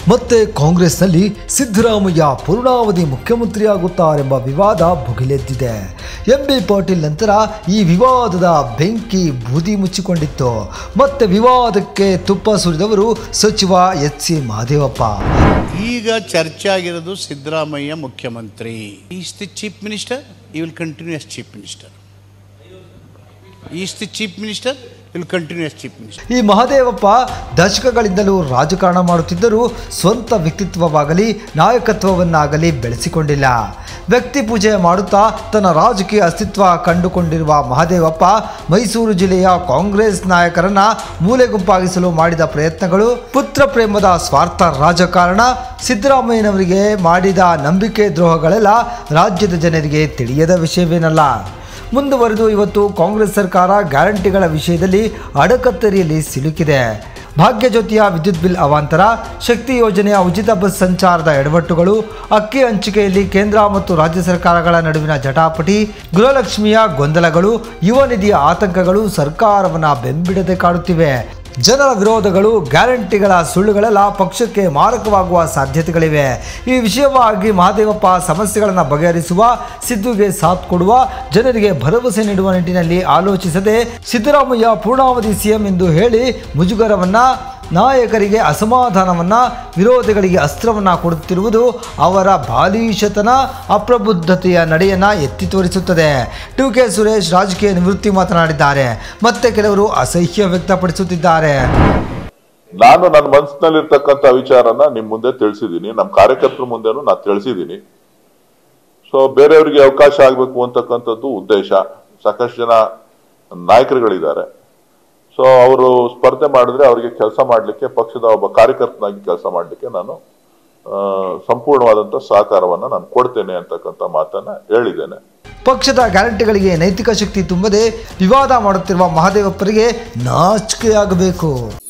ಮತ್ತೆ ಕಾಂಗ್ರೆಸ್ನಲ್ಲಿ ಸಿದ್ದರಾಮಯ್ಯ ಪೂರ್ಣಾವಧಿ ಮುಖ್ಯಮಂತ್ರಿಯಾಗುತ್ತಾರೆಂಬ ವಿವಾದ ಭುಗಿಲೆದ್ದಿದೆ ಎಂ ಬಿ ಪಾಟೀಲ್ ನಂತರ ಈ ವಿವಾದದ ಬೆಂಕಿ ಬೂದಿ ಮುಚ್ಚಿಕೊಂಡಿತ್ತು ಮತ್ತೆ ವಿವಾದಕ್ಕೆ ತುಪ್ಪ ಸುರಿದವರು ಸಚಿವ ಎಚ್ ಸಿ ಮಹದೇವಪ್ಪ ಈಗ ಚರ್ಚೆ ಆಗಿರೋದು ಸಿದ್ದರಾಮಯ್ಯ ಮುಖ್ಯಮಂತ್ರಿ is the chief minister he will continue as chief minister is the chief minister will continue as chief minister he Mahadevappa ದಶಕಗಳಿಂದಲೂ ರಾಜಕಾರಣ ಮಾಡುತ್ತಿದ್ದರೂ ಸ್ವಂತ ವ್ಯಕ್ತಿತ್ವವಾಗಲಿ ನಾಯಕತ್ವವನ್ನಾಗಲಿ ಬೆಳೆಸಿಕೊಂಡಿಲ್ಲ ವ್ಯಕ್ತಿ ಪೂಜೆ ಮಾಡುತ್ತಾ ತನ್ನ ರಾಜಕೀಯ ಅಸ್ತಿತ್ವ ಕಂಡುಕೊಂಡಿರುವ ಮಹದೇವಪ್ಪ ಮೈಸೂರು ಜಿಲ್ಲೆಯ ಕಾಂಗ್ರೆಸ್ ನಾಯಕರನ್ನ ಮೂಲೆ ಗುಂಪಾಗಿಸಲು ಮಾಡಿದ ಪ್ರಯತ್ನಗಳು ಪುತ್ರ ಪ್ರೇಮದ ಸ್ವಾರ್ಥ ರಾಜಕಾರಣ ಸಿದ್ದರಾಮಯ್ಯನವರಿಗೆ ಮಾಡಿದ ನಂಬಿಕೆ ದ್ರೋಹಗಳೆಲ್ಲ ರಾಜ್ಯದ ಜನರಿಗೆ ತಿಳಿಯದ ವಿಷಯವೇನಲ್ಲ ಮುಂದುವರೆದು ಇವತ್ತು ಕಾಂಗ್ರೆಸ್ ಸರ್ಕಾರ ಗ್ಯಾರಂಟಿಗಳ ವಿಷಯದಲ್ಲಿ ಅಡಕತ್ತರಿಯಲ್ಲಿ ಸಿಲುಕಿದೆ ಭಾಗ್ಯಜ್ಯೋತಿಯ ವಿದ್ಯುತ್ ಬಿಲ್ ಅವಾಂತರ ಶಕ್ತಿ ಯೋಜನೆಯ ಉಚಿತ ಬಸ್ ಸಂಚಾರದ ಎಡವಟ್ಟುಗಳು ಅಕ್ಕಿ ಹಂಚಿಕೆಯಲ್ಲಿ ಕೇಂದ್ರ ಮತ್ತು ರಾಜ್ಯ ಸರ್ಕಾರಗಳ ನಡುವಿನ ಜಟಾಪಟಿ ಗೃಹಲಕ್ಷ್ಮಿಯ ಗೊಂದಲಗಳು ಯುವ ನಿಧಿಯ ಆತಂಕಗಳು ಸರ್ಕಾರವನ್ನು ಬೆಂಬಿಡದೆ ಕಾಡುತ್ತಿವೆ ಜನರ ವಿರೋಧಗಳು ಗ್ಯಾರಂಟಿಗಳ ಸುಳ್ಳುಗಳೆಲ್ಲ ಪಕ್ಷಕ್ಕೆ ಮಾರಕವಾಗುವ ಸಾಧ್ಯತೆಗಳಿವೆ ಈ ವಿಷಯವಾಗಿ ಮಹದೇವಪ್ಪ ಸಮಸ್ಯೆಗಳನ್ನು ಬಗೆಹರಿಸುವ ಸಿದ್ದುಗೆ ಸಾಥ್ ಕೊಡುವ ಜನರಿಗೆ ಭರವಸೆ ನೀಡುವ ನಿಟ್ಟಿನಲ್ಲಿ ಆಲೋಚಿಸದೆ ಸಿದ್ದರಾಮಯ್ಯ ಪೂರ್ಣಾವಧಿ ಸಿಎಂ ಎಂದು ಹೇಳಿ ಮುಜುಗರವನ್ನ ನಾಯಕರಿಗೆ ಅಸಮಾಧಾನವನ್ನ ವಿರೋಧಿಗಳಿಗೆ ಅಸ್ತ್ರವನ್ನ ಕೊಡುತ್ತಿರುವುದು ಅವರ ಬಾಲೀಶತನ ಅಪ್ರಬುದ್ಧತೆಯ ನಡೆಯನ್ನ ಎತ್ತಿ ತೋರಿಸುತ್ತದೆ ಟು ಕೆ ಸುರೇಶ್ ರಾಜಕೀಯ ನಿವೃತ್ತಿ ಮಾತನಾಡಿದ್ದಾರೆ ಮತ್ತೆ ಕೆಲವರು ಅಸಹ್ಯ ವ್ಯಕ್ತಪಡಿಸುತ್ತಿದ್ದಾರೆ ನಾನು ನನ್ನ ಮನಸ್ಸಿನಲ್ಲಿರ್ತಕ್ಕಂಥ ವಿಚಾರನ ನಿಮ್ ಮುಂದೆ ತಿಳಿಸಿದ್ದೀನಿ ನಮ್ಮ ಕಾರ್ಯಕರ್ತರ ಮುಂದೆನೂ ನಾನು ತಿಳಿಸಿದ್ದೀನಿ ಸೊ ಬೇರೆಯವರಿಗೆ ಅವಕಾಶ ಆಗ್ಬೇಕು ಅಂತಕ್ಕಂಥದ್ದು ಉದ್ದೇಶ ಸಾಕಷ್ಟು ಜನ ನಾಯಕರುಗಳಿದ್ದಾರೆ ಸೊ ಅವರು ಸ್ಪರ್ಧೆ ಮಾಡಿದ್ರೆ ಅವರಿಗೆ ಕೆಲಸ ಮಾಡಲಿಕ್ಕೆ ಪಕ್ಷದ ಒಬ್ಬ ಕಾರ್ಯಕರ್ತನಾಗಿ ಕೆಲಸ ಮಾಡಲಿಕ್ಕೆ ನಾನು ಆ, ಸಂಪೂರ್ಣವಾದಂತ ಸಹಕಾರವನ್ನ ನಾನು ಕೊಡ್ತೇನೆ ಅಂತಕ್ಕಂಥ ಮಾತನ್ನ ಹೇಳಿದ್ದೇನೆ ಪಕ್ಷದ ಗ್ಯಾರಂಟಿಗಳಿಗೆ ನೈತಿಕ ಶಕ್ತಿ ತುಂಬದೆ ವಿವಾದ ಮಾಡುತ್ತಿರುವ ಮಹದೇವಪ್ಪರಿಗೆ ನಾಚಿಕೆಯಾಗಬೇಕು